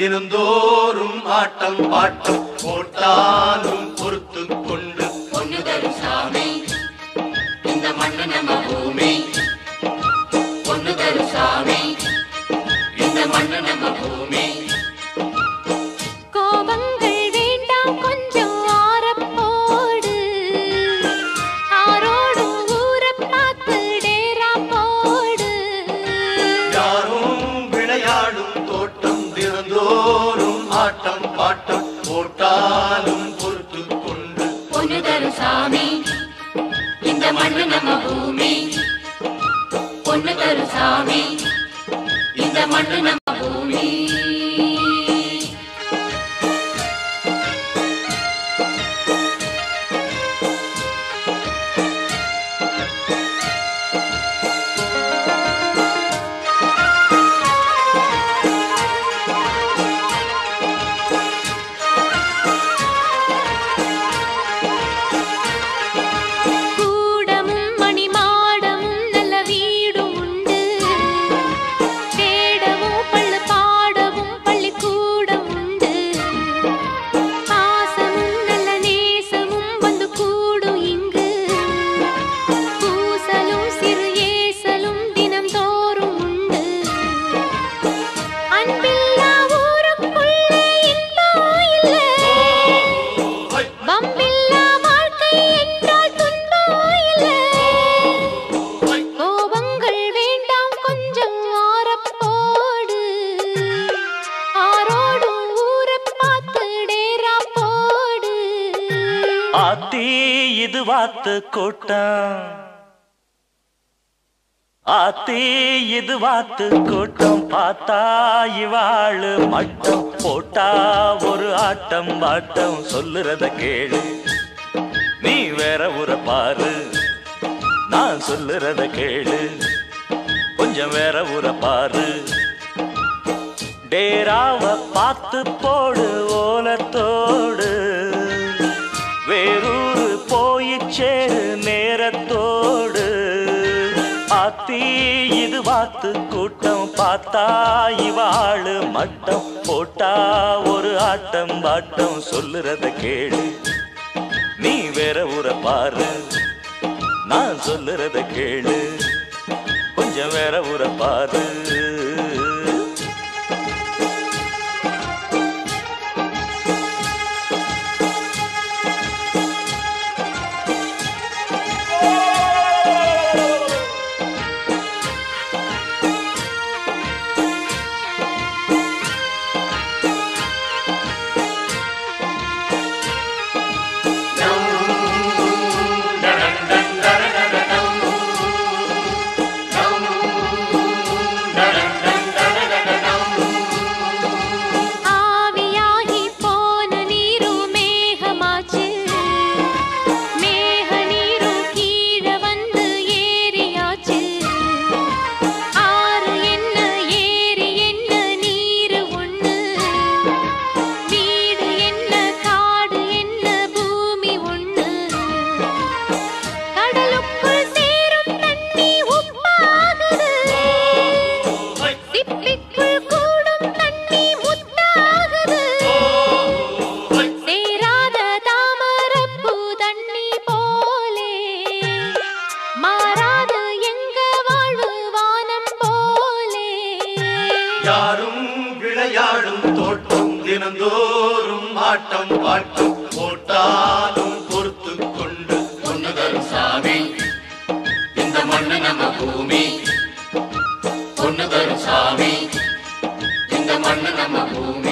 தினந்தோறும் ஆட்டம் பாட்டம் போட்டாலும் பொறுத்து கொண்டு பொண்ணு தரும் சாமி இந்த மண்ணு நம்ம பூமி பொண்ணு தரும் சாமி இந்த மண்ணு நம்ம பூமி கோபங்கள் வேண்டாம் கொஞ்சம் ஆரப்போடு ஆரோடும் ஊரப் பார்த்து டேரா போடு யாரும் விளையாடும் தோட்டம் தினந்தோறும் ஆட்டம் பாட்டம் போட்டாலும் பொறுத்து கொண்டு பொண்ணு தரும் சாமி இந்த மண்ணு நம்ம பூமி பொண்ணு தரும் சாமி இந்த மண்ணு நம்ம பூமி கூடமும் மணிமாடமும் நல்ல வீடும் உண்டு தேடவும் பள்ளு பாடவும் பள்ளிக்கூடம் உண்டு பாசமும் நல்ல நேசமும் வந்து கூடும் இங்கு பூசலும் சிறு ஏசலும் தினம் தோறும் உண்டு அன்பில்லா ஊருக்குள்ளே இன்பம் இல்லை வம்பில்லா வாழ்க்கை என்றால் துன்பம் இல்லை கோபங்கள் வேண்டாம் கொஞ்சம் ஆரப்போடு ஆரோடும் ஊரப் பார்த்து டேரா போடு ஆத்தி இது வாத்து கூட்டம் ஆத்தி இது வாத்து கூட்டம் பார்த்தா இவாளு மட்டம் போட்டா ஒரு ஆட்டம் பாட்டம் சொல்லுறத கேளு நீ வேற ஊர பாரு நான் சொல்லுறத கேளு கொஞ்சம் வேற ஊர பாரு டேராவ பார்த்து போடு ஓலத்தோடு வேறூரு போய் சேரு நேரத்தோடு ஆத்தி இது வாத்து கூட்டம் பார்த்தா இவாளு மட்டம் போட்டா ஒரு ஆட்டம் பாட்டம் சொல்லுறத கேளு நீ வேற ஊர பாரு நான் சொல்லுறத கேளு கொஞ்சம் வேற ஊர பாரு ஆவியாகி போன நீரும் மேகமாச்சு மேக நீரும் கீழே வந்து ஏரியாச்சு ஆறு என்ன ஏரி என்ன நீரு ஒண்ணு வீடு என்ன காடு என்ன பூமி ஒண்ணு கடலுக்குள் சேரும் தண்ணி உப்பாகுது சிப்பிக்குள் கூடும் தண்ணி முத்தாகுது சேராத தாமரப்பூ தண்ணி போலே மாறாது எங்க வாழ்வு வானம் போலே யாரும் விளையாடும் தோட்டம் தினந்தோறும் ஆட்டம் பாட்டம் போட்டாலும் பொறுத்து கொண்டு பொண்ணு தரும் சாமி இந்த மண்ணு நம்ம பூமி பொண்ணு தரும் சாமி இந்த மண்ணு நம்ம பூமி